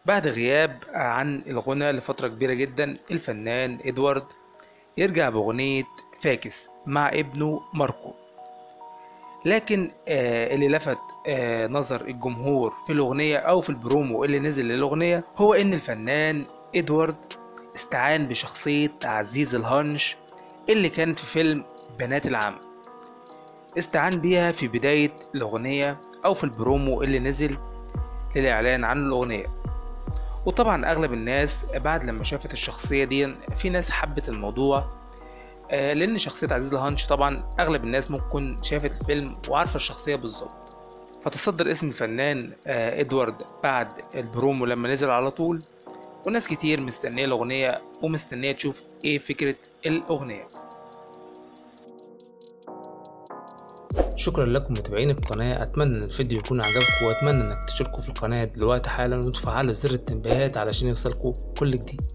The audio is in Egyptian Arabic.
بعد غياب عن الغنى لفترة كبيرة جدا الفنان إدوارد يرجع بأغنية فاكس مع ابنه ماركو لكن آه اللي لفت آه نظر الجمهور في الأغنية أو في البرومو اللي نزل للأغنية هو إن الفنان إدوارد استعان بشخصية عزيز الهانش اللي كانت في فيلم بنات العم استعان بيها في بداية الأغنية أو في البرومو اللي نزل للإعلان عن الأغنية وطبعا أغلب الناس بعد لما شافت الشخصية دي في ناس حبت الموضوع آه، لأن شخصية عزيز الهانش طبعا أغلب الناس ممكن شافت الفيلم وعارفة الشخصية بالظبط فتصدر اسم الفنان آه، إدوارد بعد البرومو لما نزل على طول وناس كتير مستنية الأغنية ومستنية تشوف إيه فكرة الأغنية شكرا لكم متابعين القناة أتمنى إن الفيديو يكون عجبكم وأتمنى إنك تشتركوا في القناة دلوقتي حالا وتفعلوا زر التنبيهات علشان يوصلكوا كل جديد